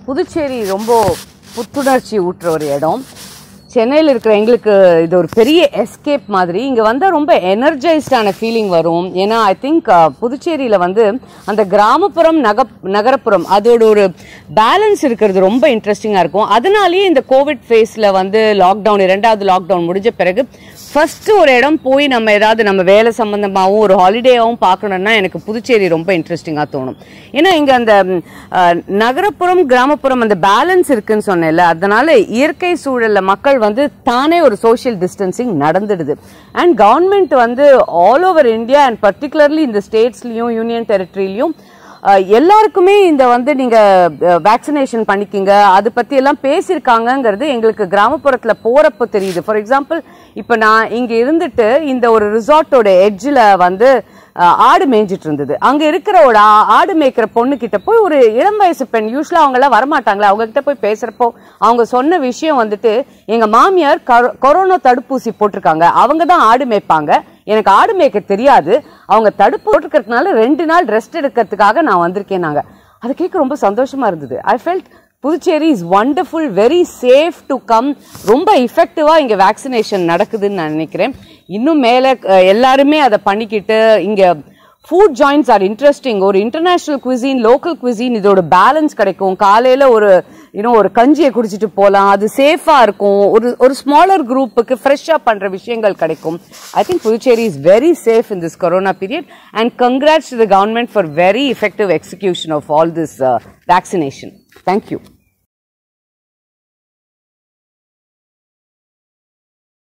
புதுச்சேரி ரொம்ப புத்துணர்ச்சி ஊட்டுற ஒரு இடம் சென்னையில் இருக்கிற எங்களுக்கு இது ஒரு பெரிய எஸ்கேப் மாதிரி இங்கே வந்தால் ரொம்ப எனர்ஜைஸ்டான ஃபீலிங் வரும் ஏன்னா ஐ திங்க் புதுச்சேரியில் வந்து அந்த கிராமப்புறம் நக நகரப்புறம் அதோட ஒரு பேலன்ஸ் இருக்கிறது ரொம்ப இன்ட்ரெஸ்டிங்காக இருக்கும் அதனாலேயே இந்த கோவிட் ஃபேஸில் வந்து லாக்டவுன் இரண்டாவது லாக்டவுன் முடிஞ்ச பிறகு ஃபர்ஸ்ட் ஒரு இடம் போய் நம்ம ஏதாவது நம்ம வேலை சம்பந்தமாகவும் ஒரு ஹாலிடேயாகவும் பார்க்கணும்னா எனக்கு புதுச்சேரி ரொம்ப இன்ட்ரெஸ்டிங்காக தோணும் ஏன்னா இங்கே அந்த ம், அஹ், நகரப்புறம் கிராமப்புறம் அந்த பேலன்ஸ் இருக்குன்னு சொன்னேன்ல அதனால இயற்கை சூழல்ல மக்கள் வந்து தானே ஒரு சோஷியல் டிஸ்டன்சிங் நடந்துடுது அண்ட் கவர்மெண்ட் வந்து all over India and particularly இந்த ஸ்டேட்ஸ்லயும் யூனியன் டெரிட்டரிலையும் அஹ் எல்லாருக்குமே இந்த வந்து நீங்க வேக்சினேஷன் பண்ணிக்கிங்க அது பத்தி எல்லாம் பேசியிருக்காங்கங்கிறது எங்களுக்கு கிராமப்புறத்துல போறப்போ தெரியுது ஃபார் எக்ஸாம்பிள் இப்ப நான் இங்க இருந்துட்டு இந்த ஒரு ரிசார்ட்டோட எட்ஜில் வந்து அஹ், ஆடு மேய்ஞ்சிட்டு இருந்தது அங்க இருக்கிற ஒரு ஆ- ஆடு மேய்க்கிற பொண்ணு கிட்ட போய் ஒரு இளம் வயசு பெண் யூஸ்வலா அவங்க எல்லாம் வரமாட்டாங்களா அவங்க கிட்ட போய் பேசுறப்போ அவங்க சொன்ன விஷயம் வந்துட்டு எங்க மாமியார் கரோ- கொரோனா தடுப்பூசி போட்டிருக்காங்க அவங்க தான் ஆடு மேய்ப்பாங்க எனக்கு ஆடு மேய்க்க தெரியாது அவங்க தடுப்பு போட்டிருக்கிறதுனால ரெண்டு நாள் ரெஸ்ட் எடுக்கிறதுக்காக நான் வந்திருக்கேன் நாங்க அதை கேட்க ரொம்ப சந்தோஷமா இருந்தது I felt Puducherry is wonderful very safe to come ரொம்ப இஃபெக்டிவா இங்க வேக்சினேஷன் நடக்குதுன்னு நான் நினைக்கிறேன் இன்னும் மேல அஹ், எல்லாருமே அதை பண்ணிக்கிட்டு இங்க ஃபுட் ஜாயின்ஸ் ஆர் இன்ட்ரெஸ்டிங் ஒரு இன்டர்நேஷனல் குவிசின் லோக்கல் குவிசின் இதோட பேலன்ஸ் கிடைக்கும் காலையில ஒரு இன்னும் ஒரு கஞ்சியை குடிச்சிட்டு போகலாம் அது சேஃபா இருக்கும் ஒரு ஒரு ஸ்மாலர் குரூப்புக்கு ஃப்ரெஷ்ஷாக பண்ற விஷயங்கள் கிடைக்கும் I think Puducherry is very safe in this corona period and congrats to the government for very effective execution of all this uh, vaccination. Thank you.